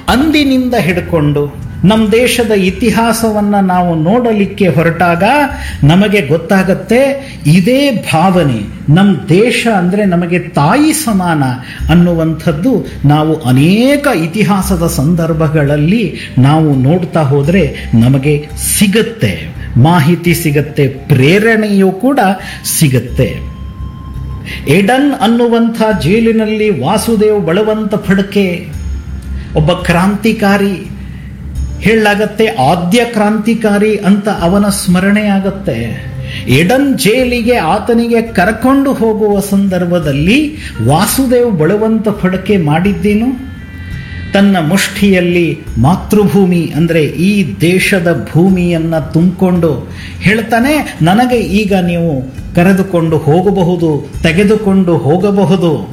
ಅಂದಿನಿಂದ ಹಿಡ್ಕೊಂಡು ನಮ್ಮ ದೇಶದ ಇತಿಹಾಸವನ್ನ ನಾವು ನೋಡಲಿಕ್ಕೆ ಹೊರಟಾಗ ನಮಗೆ ಗೊತ್ತಾಗತ್ತೆ ಇದೇ ಭಾವನೆ ನಮ್ಮ ದೇಶ ಅಂದ್ರೆ ನಮಗೆ ತಾಯಿ ಸಮಾನ ಅನ್ನುವಂಥದ್ದು ನಾವು ಅನೇಕ ಇತಿಹಾಸದ ಸಂದರ್ಭಗಳಲ್ಲಿ ನಾವು ನೋಡ್ತಾ ಹೋದ್ರೆ ನಮಗೆ ಸಿಗತ್ತೆ ಮಾಹಿತಿ ಸಿಗತ್ತೆ ಪ್ರೇರಣೆಯೂ ಕೂಡ ಸಿಗತ್ತೆ ಎಡನ್ ಅನ್ನುವಂಥ ಜೈಲಿನಲ್ಲಿ ವಾಸುದೇವ್ ಬಳವಂತ ಫಡ್ಕೆ ಒಬ್ಬ ಕ್ರಾಂತಿಕಾರಿ ಹೇಳಲಾಗತ್ತೆ ಆದ್ಯ ಕ್ರಾಂತಿಕಾರಿ ಅಂತ ಅವನ ಸ್ಮರಣೆ ಆಗತ್ತೆ ಎಡನ್ ಜೈಲಿಗೆ ಆತನಿಗೆ ಕರ್ಕೊಂಡು ಹೋಗುವ ಸಂದರ್ಭದಲ್ಲಿ ವಾಸುದೇವ್ ಬಳವಂತ ಫಡಕೆ ಮಾಡಿದ್ದೇನು ತನ್ನ ಮುಷ್ಟಿಯಲ್ಲಿ ಮಾತೃಭೂಮಿ ಅಂದ್ರೆ ಈ ದೇಶದ ಭೂಮಿಯನ್ನ ತುಂಬಿಕೊಂಡು ಹೇಳ್ತಾನೆ ನನಗೆ ಈಗ ನೀವು ಕರೆದುಕೊಂಡು ಹೋಗಬಹುದು ತೆಗೆದುಕೊಂಡು ಹೋಗಬಹುದು